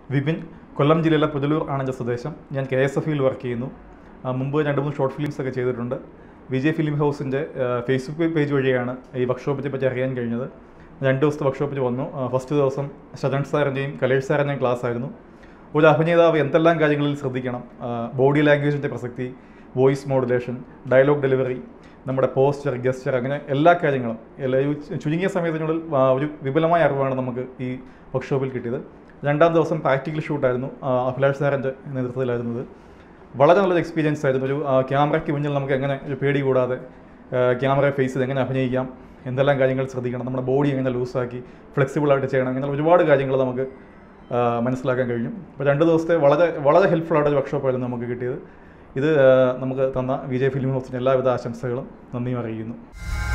വിപിൻ കൊല്ലം ജില്ലയിലെ പുനലൂർ ആണ് എൻ്റെ സ്വദേശം ഞാൻ കെ എസ് എഫ് ഇയിൽ വർക്ക് ചെയ്യുന്നു ആ, മുമ്പ് രണ്ട് മൂന്ന് ഷോർട്ട് ഫിലിംസ് ഒക്കെ ചെയ്തിട്ടുണ്ട് വിജയ് ഫിലിം ഹൗസിൻ്റെ ഫേസ്ബുക്ക് പേജ് വഴിയാണ് ഈ വർക്ക്ഷോപ്പിനെ പറ്റി അറിയാൻ കഴിഞ്ഞത് രണ്ട് ദിവസത്തെ വർക്ക്ഷോപ്പിൽ വന്നു ആ, ഫസ്റ്റ് ദിവസം ഷജൻ സാറിൻ്റെയും കലേഷ് സാറിൻ്റെയും ക്ലാസ് ആയിരുന്നു ഒരു അഭിനേതാവ് എന്തെല്ലാം കാര്യങ്ങളിൽ ശ്രദ്ധിക്കണം ബോഡി ലാംഗ്വേജിൻ്റെ പ്രസക്തി വോയിസ് മോഡുലേഷൻ ഡയലോഗ് ഡെലിവറി നമ്മുടെ പോസ്റ്റർ ഗസ്റ്റർ അങ്ങനെ എല്ലാ കാര്യങ്ങളും എല്ലാ ഈ ചു- ചുരുങ്ങിയ സമയത്തിനുള്ളിൽ ആ, ഒരു വിപുലമായ അറിവാണ് നമുക്ക് ഈ വർക്ക്ഷോപ്പിൽ കിട്ടിയത് രണ്ടാം ദിവസം പ്രാക്ടിക്കൽ ഷൂട്ടായിരുന്നു ആ, അഭിലാഷ് സാറിൻ്റെ നേതൃത്വത്തിലായിരുന്നത് വളരെ നല്ലൊരു എക്സ്പീരിയൻസ് ആയിരുന്നു ഒരു ആ, ക്യാമറയ്ക്ക് മുന്നിൽ നമുക്ക് എങ്ങനെ ഒരു പേടി കൂടാതെ ക്യാമറ ഫേസ് ചെയ്ത് എങ്ങനെ അഭിനയിക്കാം എന്തെല്ലാം കാര്യങ്ങൾ ശ്രദ്ധിക്കണം നമ്മുടെ ബോഡി എങ്ങനെ ലൂസാക്കി ഫ്ലെക്സിബിളായിട്ട് ചെയ്യണം അങ്ങനെ ഒരുപാട് കാര്യങ്ങൾ നമുക്ക് ആ, മനസ്സിലാക്കാൻ കഴിഞ്ഞു അപ്പോൾ രണ്ട് ദിവസത്തെ വളരെ വളരെ ഹെൽപ്ഫുൾ ആയിട്ട് ഒരു വർക്ക്ഷോപ്പായിരുന്നു നമുക്ക് കിട്ടിയത് ഇത് ആ, നമുക്ക് തന്ന വിജയ് ഫിലിം ഹൗസിന് എല്ലാവിധ ആശംസകളും നന്ദിയും അറിയിക്കുന്നു